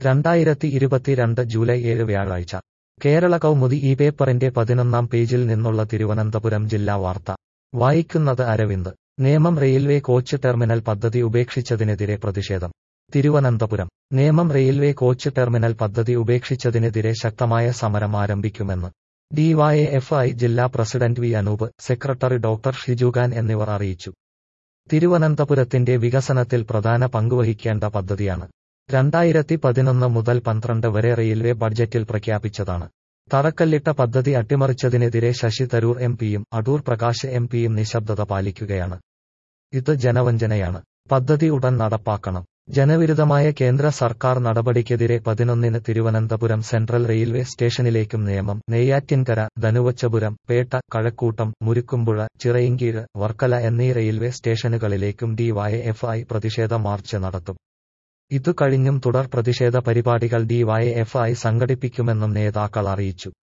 രണ്ടായിരത്തി ഇരുപത്തിരണ്ട് ജൂലൈ ഏഴ് വ്യാഴാഴ്ച കേരള കൗമുദി ഈ പേപ്പറിന്റെ പതിനൊന്നാം പേജിൽ നിന്നുള്ള തിരുവനന്തപുരം ജില്ലാ വാർത്ത വായിക്കുന്നത് Aravind Nemom railway coach terminal പദ്ധതി ഉപേക്ഷിച്ചതിനെതിരെ പ്രതിഷേധം Thiruvananthapuram Nemom railway coach terminal പദ്ധതി ഉപേക്ഷിച്ചതിനെതിരെ ശക്തമായ സമരം ആരംഭിക്കുമെന്ന് ഡിവൈഎഫ്ഐ ജില്ലാ president V Anoop secretary doctor Shijukhan എന്നിവർ അറിയിച്ചു തിരുവനന്തപുരത്തിന്റെ വികസനത്തിൽ പ്രധാന പങ്കുവഹിക്കേണ്ട പദ്ധതിയാണ് രണ്ടായിരത്തി പതിനൊന്ന് മുതൽ പന്ത്രണ്ട് വരെ റെയിൽവേ ബഡ്ജറ്റിൽ പ്രഖ്യാപിച്ചതാണ് തറക്കല്ലിട്ട പദ്ധതി അട്ടിമറിച്ചതിനെതിരെ ശശി തരൂർ എം പിയും അടൂർ പ്രകാശ് എം പിയും നിശബ്ദത പാലിക്കുകയാണ് ഇത് ജനവഞ്ചനയാണ് പദ്ധതി ഉടൻ നടപ്പാക്കണം ജനവിരുദ്ധമായ കേന്ദ്ര സർക്കാർ നടപടിക്കെതിരെ പതിനൊന്നിന് തിരുവനന്തപുരം സെൻട്രൽ റെയിൽവേ സ്റ്റേഷനിലേക്കും നിയമം നെയ്യാറ്റിൻകര ധനുവച്ചപുരം പേട്ട കഴക്കൂട്ടം മുരുക്കുമ്പുഴ ചിറയിൻകീഴ് വർക്കല എന്നീ റെയിൽവേ സ്റ്റേഷനുകളിലേക്കും ഡിവൈഎഫ്ഐ പ്രതിഷേധ മാർച്ച് നടത്തും ഇതു കഴിഞ്ഞും തുടർ പ്രതിഷേധ പരിപാടികൾ ഡിവൈഎഫ്ഐ സംഘടിപ്പിക്കുമെന്നും നേതാക്കൾ അറിയിച്ചു